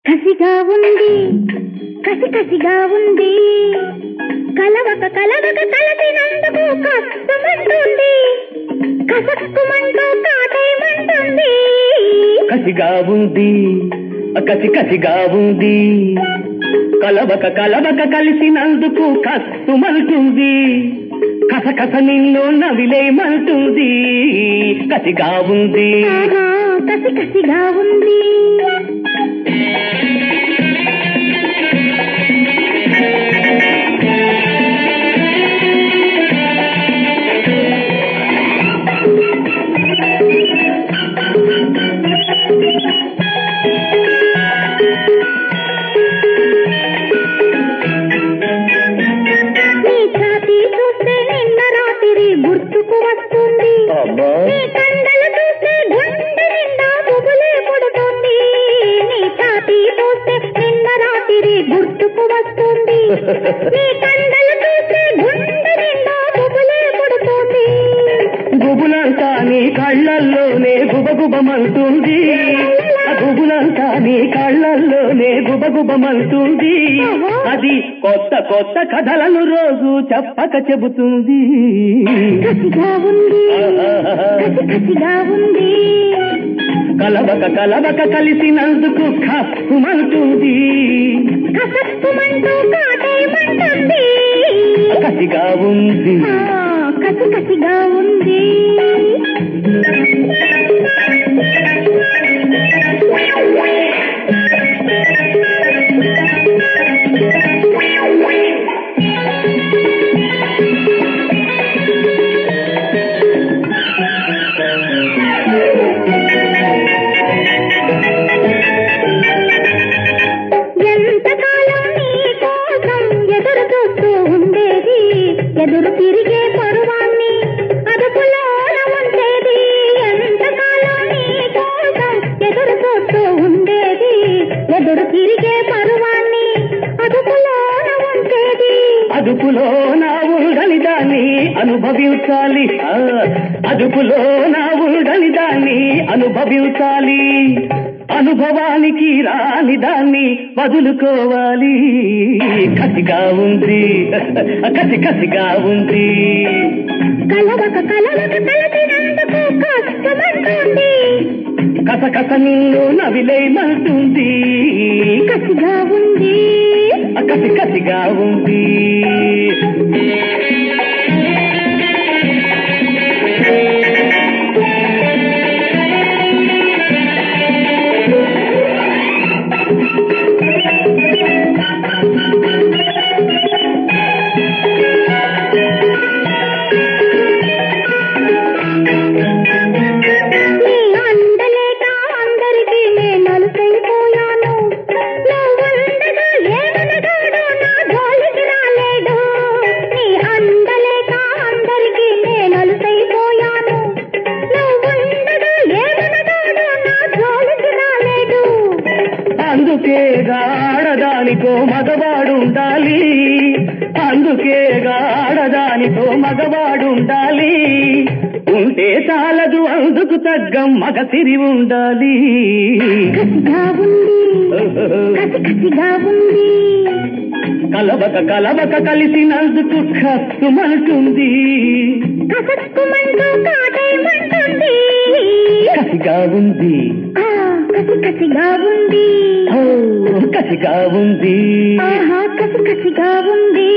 కసిగా ఉంది కసి కసిగా ఉంది కలవక కలవక కలసినందుకు కష్టమంటుంది కసక్కుమంటూ కాటేయమంటుంది కసిగా ఉంది కసి కసిగా ఉంది కలవక కలవక కలిసినందుకు కస్తుమంటుంది కసకస నిన్ను నవిలేమంటుంది కసిగా ఉంది ఆహా, కసి కసిగా ఉంది నీ ఛాతీ చూస్తే నిన్న రాత్రి గుర్తుకు వస్తుంది అమ్మా నీ కండలు చూస్తే గుండె నిండా బుబులే పుడుతుంది నీ ఛాతీ చూస్తే నిన్న రాత్రి గుర్తుకు వస్తుంది నీ కండలు చూస్తే గుండె నిండా బుబులే పుడుతుంది గుబులంతా నీ కళ్ళల్లోనే గుబగుబమంటుంది ఆ గుబులంతా నీ కళ్ళల్లోనే గుబగుబమంటుంది అది కొత్త కొత్త కథలను రోజు చెప్పక చెబుతుంది కసిగా ఉంది కసి కసిగా ఉంది కలవక కలవక కలిసినందుకు కప్పుమంటుంది కసక్కుమంటూ కాటేయమంటుంది కసిగా ఉంది ఆ, కసి కసిగా ఉంది ఎంతకాలం నీ కోసం ఎదురు చూస్తూ ఉండేది ఎదురు తిరిగే పరువాన్ని అదుపులోన ఉంచేది ఎంతకాలం నీ కోసం ఎదురు చూస్తూ ఉండేది ఎదురు తిరిగే పరువాన్ని అదుపులోన ఉంచేది అదుపులో నా ఉండని దాన్ని అనుభవించాలి ఆ, అదుపులో నా ఉండని దాన్ని అనుభవించాలి అనుభవానికి రాని దాన్ని వదులుకోవాలి కసిగా ఉంది కసి కసిగా ఉంది కలవక కలవక కలసినందుకు కష్టమంటుంది కసకస నిన్ను నవిలేమంటుంది కసిగా ఉంది కసి కసిగా ఉంది నీ అందలేక అందరికీ నేను అలసైపోయాను నువ్వుండగా ఏమనగాడు నా జోలికి రాలేడు నీ అందలేక అందరికీ నేను అలసైపోయాను నువ్వుండగా ఏమనగాడు నా జోలికి రాలేడు అందుకే ఆడదానికో మగవాడుండాలి అందుకే ఆడదానికో మగవాడుండాలి ఉంటే చాలదు అందుకు తగ్గ మగ సిరి ఉండాలి కసిగా ఉంది కసి కసిగా ఉంది కలవక కలవక కలిసినందుకు కస్తుమంటుంది కసక్కుమంటూ కాటేయమంటుంది కసిగా ఉంది ఆ, కసి కసిగా ఉంది ఓ, కసిగా ఉంది ఆహా కసి కసిగా ఉంది